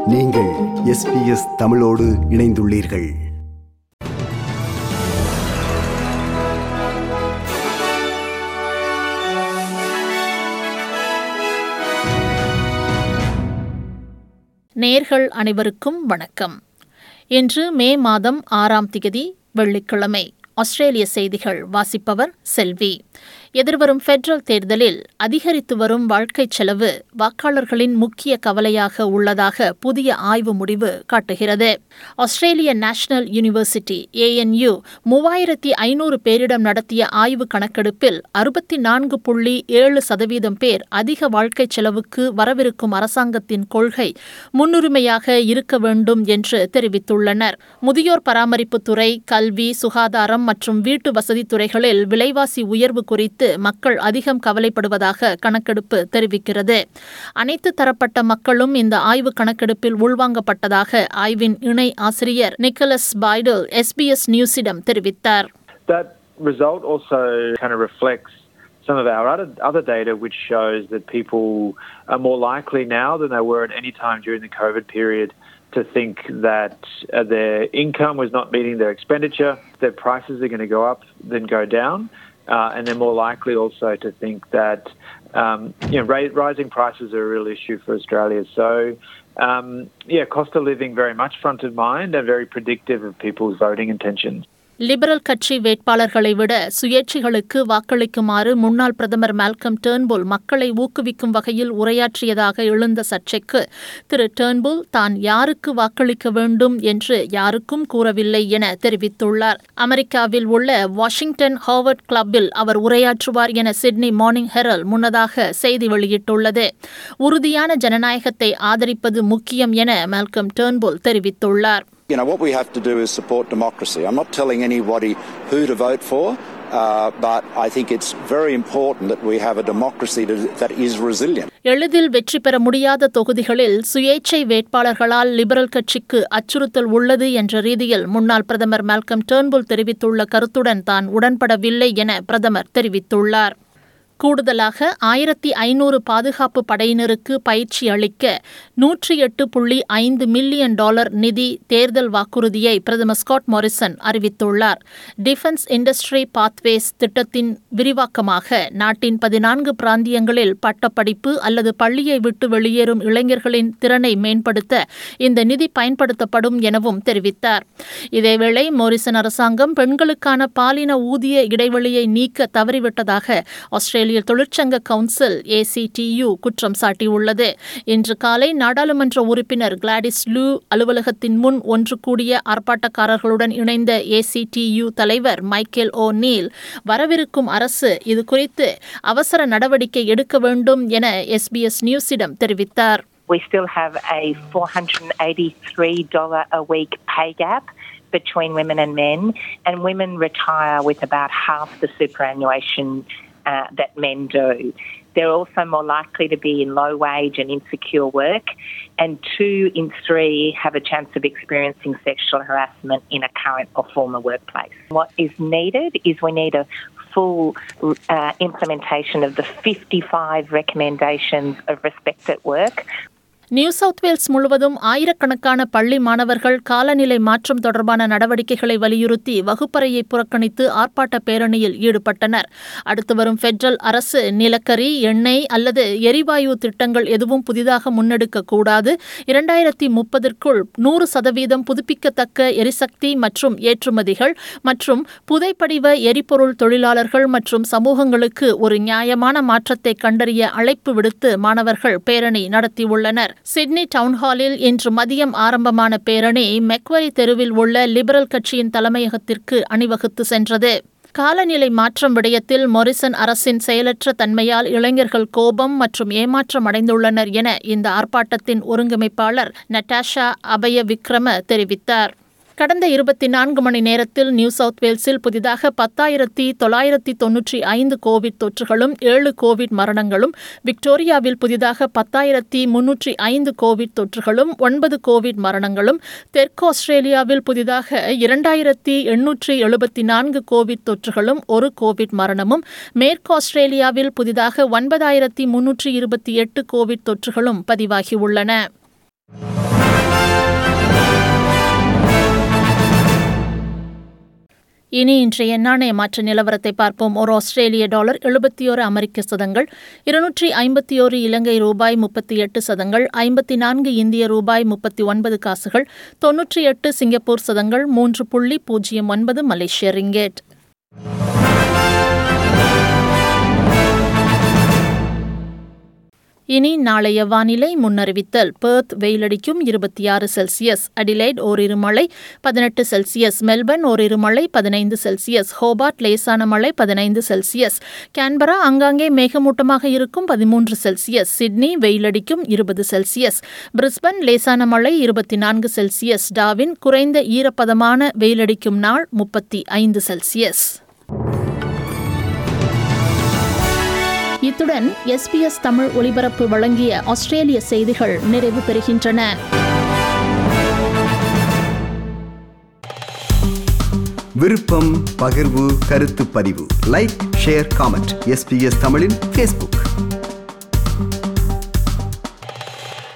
நீங்கள் எஸ்பிஎஸ் தமிழோடு இணைந்துள்ளீர்கள் நேர்கள் அனைவருக்கும் வணக்கம் இன்று மே மாதம் ஆறாம் திகதி வெள்ளிக்கிழமை ஆஸ்திரேலிய செய்திகள் வாசிப்பவர் செல்வி எதிர்வரும் ஃபெடரல் தேர்தலில் அதிகரித்து வரும் வாழ்க்கைச் செலவு வாக்காளர்களின் முக்கிய கவலையாக உள்ளதாக புதிய ஆய்வு முடிவு காட்டுகிறது ஆஸ்திரேலிய நேஷனல் யூனிவர்சிட்டி ஏஎன்யூ மூவாயிரத்தி ஐநூறு பேரிடம் நடத்திய ஆய்வு கணக்கெடுப்பில் அறுபத்தி நான்கு புள்ளி ஏழு சதவீதம் பேர் அதிக வாழ்க்கைச் செலவுக்கு வரவிருக்கும் அரசாங்கத்தின் கொள்கை முன்னுரிமையாக இருக்க வேண்டும் என்று தெரிவித்துள்ளனர் முதியோர் பராமரிப்புத்துறை கல்வி சுகாதாரம் மற்றும் வீட்டு வசதித் துறைகளில் விலைவாசி உயர்வு குறித்து மக்கள் அதிகம் கவலைப்படுவதாக கணக்கெடுப்பு தெரிவிக்கிறது அனைத்து தரப்பட்ட மக்களும் இந்த ஆய்வு கணக்கெடுப்பில் உள்வாங்கப்பட்டதாக ஆய்வின் இணை ஆசிரியர் நிக்கலஸ் பைடல் எஸ்பிஎஸ் நியூஸிடம் தெரிவித்தார் That result also kind of reflects some of our other, other data, which shows that people are more likely now than they were at any time during the COVID period to think that uh, their income was not meeting their expenditure, their prices are going to go up than go down. Uh, and they're more likely also to think that um, you know ra- rising prices are a real issue for Australia. So um, yeah, cost of living very much front of mind and very predictive of people's voting intentions. Liberal கட்சி வேட்பாளர்களை விட சுயேட்சைகளுக்கு வாக்களிக்குமாறு முன்னாள் பிரதமர் Malcolm Turnbull மக்களை ஊக்குவிக்கும் வகையில் உரையாற்றியதாக எழுந்த சர்ச்சைக்கு திரு டேர்ன்புல் தான் யாருக்கு வாக்களிக்க வேண்டும் என்று யாருக்கும் கூறவில்லை என தெரிவித்துள்ளார் அமெரிக்காவில் உள்ள வாஷிங்டன் ஹார்வர்ட் கிளப்பில் அவர் உரையாற்றுவார் என சிட்னி மார்னிங் ஹெரல் முன்னதாக செய்தி வெளியிட்டுள்ளது உறுதியான ஜனநாயகத்தை ஆதரிப்பது முக்கியம் என மால்கம் டேர்ன்புல் தெரிவித்துள்ளார் You know, what we have to do is support democracy. I'm not telling anybody who to vote for, uh, but I think it's very important that we have a democracy to, that is resilient. எளிதில் வெற்றி பெற முடியாத தொகுதிகளில் சுயேட்சை வேட்பாளர்களால் liberal கட்சிக்கு அச்சுறுத்தல் உள்ளது என்ற ரீதியில் முன்னாள் பிரதமர் மால்கம் டேர்ன்புல் தெரிவித்துள்ள கருத்துடன் தான் உடன்படவில்லை என பிரதமர் தெரிவித்துள்ளார் கூடுதலாக ஆயிரத்தி ஐநூறு பாதுகாப்பு படையினருக்கு பயிற்சி அளிக்க நூற்றி எட்டு புள்ளி ஐந்து மில்லியன் டாலர் நிதி தேர்தல் வாக்குறுதியை பிரதமர் ஸ்காட் மாரிசன் அறிவித்துள்ளார் டிஃபென்ஸ் இண்டஸ்ட்ரி பாத்வேஸ் திட்டத்தின் விரிவாக்கமாக நாட்டின் பதினான்கு பிராந்தியங்களில் பட்டப்படிப்பு அல்லது பள்ளியை விட்டு வெளியேறும் இளைஞர்களின் திறனை மேம்படுத்த இந்த நிதி பயன்படுத்தப்படும் எனவும் தெரிவித்தார் இதேவேளை மோரிசன் அரசாங்கம் பெண்களுக்கான பாலின ஊதிய இடைவெளியை நீக்க தவறிவிட்டதாக ஆஸ்திரேலிய ஆஸ்திரேலிய தொழிற்சங்க கவுன்சில் ஏசிடியு குற்றம் சாட்டியுள்ளது இன்று காலை நாடாளுமன்ற உறுப்பினர் கிளாடிஸ் லூ அலுவலகத்தின் முன் ஒன்று கூடிய ஆர்ப்பாட்டக்காரர்களுடன் இணைந்த ஏசிடியு தலைவர் மைக்கேல் ஓ நீல் வரவிருக்கும் அரசு இது குறித்து அவசர நடவடிக்கை எடுக்க வேண்டும் என எஸ்பிஎஸ் நியூஸிடம் தெரிவித்தார் We still have a $483 a week pay gap between women and men, and women retire with about half the superannuation uh, that men do. They're also more likely to be in low wage and insecure work, and two in three have a chance of experiencing sexual harassment in a current or former workplace. What is needed is we need a full uh, implementation of the 55 recommendations of respect at work, New South Wales முழுவதும் ஆயிரக்கணக்கான பள்ளி மாணவர்கள் காலநிலை மாற்றம் தொடர்பான நடவடிக்கைகளை வலியுறுத்தி வகுப்பறையை புறக்கணித்து ஆர்ப்பாட்ட பேரணியில் ஈடுபட்டனர் அடுத்து வரும் ஃபெடரல் அரசு நிலக்கரி எண்ணெய் அல்லது எரிவாயு திட்டங்கள் எதுவும் புதிதாக முன்னெடுக்க கூடாது இரண்டாயிரத்தி முப்பதற்குள் நூறு சதவீதம் புதுப்பிக்கத்தக்க எரிசக்தி மற்றும் ஏற்றுமதிகள் மற்றும் புதைப்படிவ எரிபொருள் தொழிலாளர்கள் மற்றும் சமூகங்களுக்கு ஒரு நியாயமான மாற்றத்தை கண்டறிய அழைப்பு விடுத்து மாணவர்கள் பேரணி நடத்தியுள்ளனர் சிட்னி டவுன்ஹாலில் இன்று மதியம் ஆரம்பமான பேரணி மெக்வரி தெருவில் உள்ள லிபரல் கட்சியின் தலைமையகத்திற்கு அணிவகுத்து சென்றது காலநிலை மாற்றம் விடயத்தில் மொரிசன் அரசின் செயலற்ற தன்மையால் இளைஞர்கள் கோபம் மற்றும் ஏமாற்றம் அடைந்துள்ளனர் என இந்த ஆர்ப்பாட்டத்தின் ஒருங்கிணைப்பாளர் நட்டாஷா அபய விக்ரம தெரிவித்தார் கடந்த இருபத்தி நான்கு மணி நேரத்தில் நியூ சவுத் வேல்ஸில் புதிதாக பத்தாயிரத்தி தொள்ளாயிரத்தி தொன்னூற்றி ஐந்து கோவிட் தொற்றுகளும் ஏழு கோவிட் மரணங்களும் விக்டோரியாவில் புதிதாக பத்தாயிரத்தி முன்னூற்றி ஐந்து கோவிட் தொற்றுகளும் ஒன்பது கோவிட் மரணங்களும் தெற்கு ஆஸ்திரேலியாவில் புதிதாக இரண்டாயிரத்தி எண்ணூற்றி எழுபத்தி நான்கு கோவிட் தொற்றுகளும் ஒரு கோவிட் மரணமும் மேற்கு ஆஸ்திரேலியாவில் புதிதாக ஒன்பதாயிரத்தி முன்னூற்றி இருபத்தி எட்டு கோவிட் தொற்றுகளும் பதிவாகியுள்ளன இனி இன்றைய நாணய மாற்ற நிலவரத்தை பார்ப்போம் ஒரு ஆஸ்திரேலிய டாலர் எழுபத்தி ஓரு அமெரிக்க சதங்கள் இருநூற்றி ஐம்பத்தி ஓரு இலங்கை ரூபாய் முப்பத்தி எட்டு சதங்கள் ஐம்பத்தி நான்கு இந்திய ரூபாய் முப்பத்தி ஒன்பது காசுகள் தொன்னூற்றி எட்டு சிங்கப்பூர் சதங்கள் மூன்று புள்ளி பூஜ்ஜியம் ஒன்பது மலேசிய ரிங்கேட் இனி நாளைய வானிலை முன்னறிவித்தல் பெர்த் வெயிலடிக்கும் இருபத்தி ஆறு செல்சியஸ் அடிலைட் ஓரிரு மழை பதினெட்டு செல்சியஸ் மெல்பர்ன் ஓரிரு மழை பதினைந்து செல்சியஸ் ஹோபார்ட் லேசான மழை பதினைந்து செல்சியஸ் கேன்பரா அங்காங்கே மேகமூட்டமாக இருக்கும் பதிமூன்று செல்சியஸ் சிட்னி வெயிலடிக்கும் இருபது செல்சியஸ் பிரிஸ்பன் லேசான மழை இருபத்தி நான்கு செல்சியஸ் டாவின் குறைந்த ஈரப்பதமான வெயிலடிக்கும் நாள் முப்பத்தி ஐந்து செல்சியஸ் இத்துடன் எஸ்பிஎஸ் தமிழ் ஒலிபரப்பு வழங்கிய ஆஸ்திரேலிய செய்திகள் நிறைவு பெறுகின்றன விருப்பம் பகிர்வு கருத்து பதிவு லைக் ஷேர் காமெண்ட் எஸ்பிஎஸ் தமிழின் ஃபேஸ்புக்